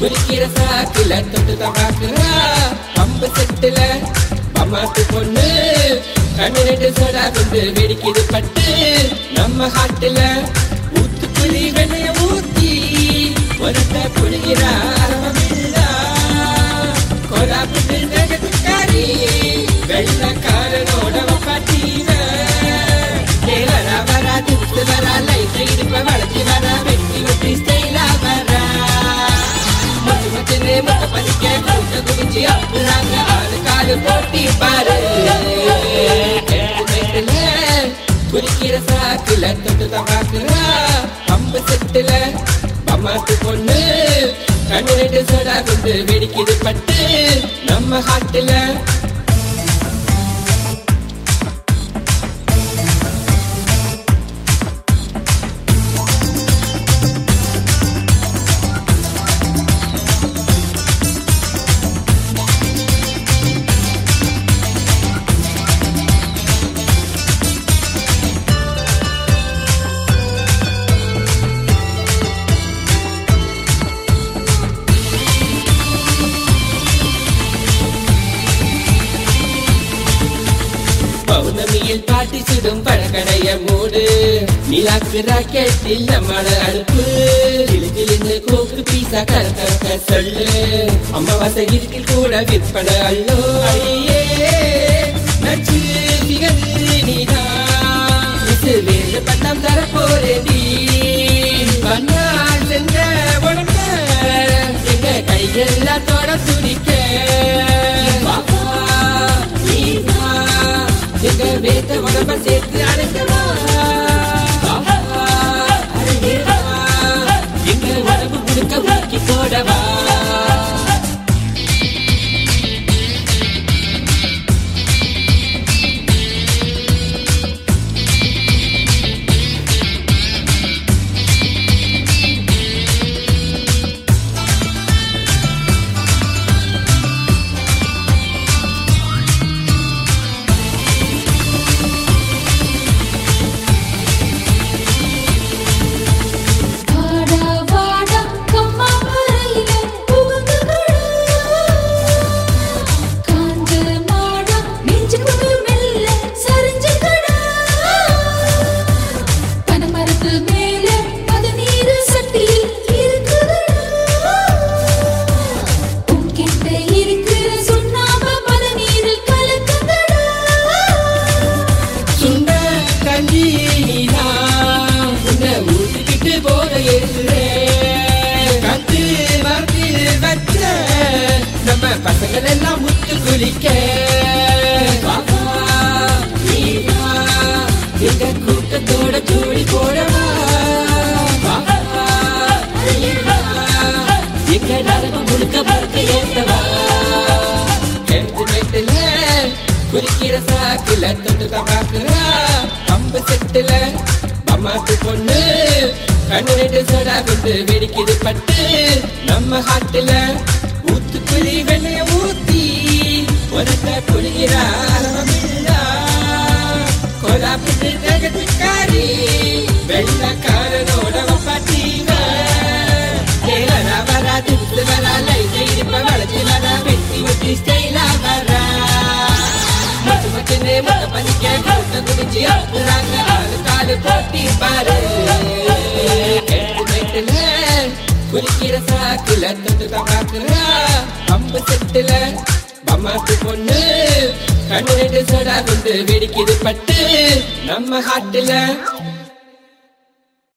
குளிக்கிற சாக்குல தொட்டு தபாக்குறா பம்பு செட்டுல அம்மாக்கு பொண்ணு கண்ணு ரெண்டு சோடா கொண்டு வெடிக்குது பட்டு நம்ம ஹாட்டுல ஊத்துக்குழி வெண்ணைய ஊத்தி ஒருத்த குளிக்கிறா அரவமில்லா கோலாப்புட்டு நகத்துக்காரி வெள்ளக்காரனோட பாட்டீவ கேளரா வரா திட்டு வரா லைட் இடுப்ப வளர்ச்சி வரா வெட்டி வெட்டி ஸ்டைலா வரா மொத்த மச்சனே மொத்த பதிக்க கூட்ட குடிச்சு அப்புறாங்க ஆளு காலு போட்டி பாரு குளிக்கிற சாக்குல தொட்டு தபாக்குறா பம்பு செட்டுல அம்மாக்கு பொண்ணு கண்ணு ரெண்டு சோடா கொண்டு வெடிக்குது பட்டு நம்ம ஹாட்டுல பௌர்ணமியில் பாட்டி சுடும் பழக்கடைய மூடு நிலாக்கு ராக்கெட்டில் நம்மள அனுப்பு கிளிகிளின்னு கோக்கு பீசா கலக்க சொல்லு அம்மாவாசை இருக்கில் கூட விற்பனை அல்லோ ஐயே நச்சு திகழ் நீதான் இது வேறு பட்டம் தர போறேன் பண்ணால் சென்ற உடம்ப எங்க கையெல்லாம் தொட துடிக்க பாப்பா, நீதா, எங்க வேத்த உடம்ப சேர்த்து அடைக்கவா பாப்பா, அருகேவா, எங்க உடம்பு முழுக்க ஊக்கி போடவா வாடா வாடா கம்மா மரையிலே புகுந்துகடா காஞ்ச மாடா நெஞ்சுக்குள்ள மெல்ல சரிஞ்சுகடா பனமரத்து மேல பதநீர் சட்டியில் இருக்குதடா உன்கிட்ட இருக்கிற சுண்ணாம்பு பதநீரில் கலக்குதடா சுண்ட கஞ்சி நீதான் உன்னை ஊத்திக்கிட்டு போத ஏறுறேன் கத்து மறந்து வச்ச நம்ம பசங்கள் எல்லாம் முத்து குளிக்க பாப்பா, நீதான் எங்க கூட்டத்தோட ஜோடி போடவா பாப்பா, நீதான் எங்க நரம்பு முழுக்க பறக்க ஏத்தவா கெடுத்து மெட்டுல குளிக்கிற சாக்குல தொட்டு தபாக்குறா பம்பு செட்டுல அம்மாக்கு பொண்ணு கண்ணு ரெண்டு சோடா கொண்டு வெடிக்குது பட்டு நம்ம ஹாட்டுல ஊத்துக்குழி வெண்ணைய ஊத்தி உனக்க குளிக்கிறா அரவமில்லா கோலாப்புட்டு நகத்துக்காரி வெள்ளக்காரனோட பாட்டீவ கேளரா வரா திட்டு வரா லைட் இடுப்ப வளர்ச்சி வரா வெட்டி வெட்டி ஸ்டைலா வரா மொத்த மச்சனே மொத்த பதிக்க கூட்ட குடிச்சு அப்புறாங்க ஆளு காலு போட்டி பாரு கெட்டு மெட்டுல குளிக்கிற சாக்குல தொட்டு தபாக்குறா பம்பு செட்டுல அம்மாக்கு பொண்ணு கண்ணு ரெண்டு சோடா கொண்டு வெடிக்குது பட்டு நம்ம ஹாட்டுல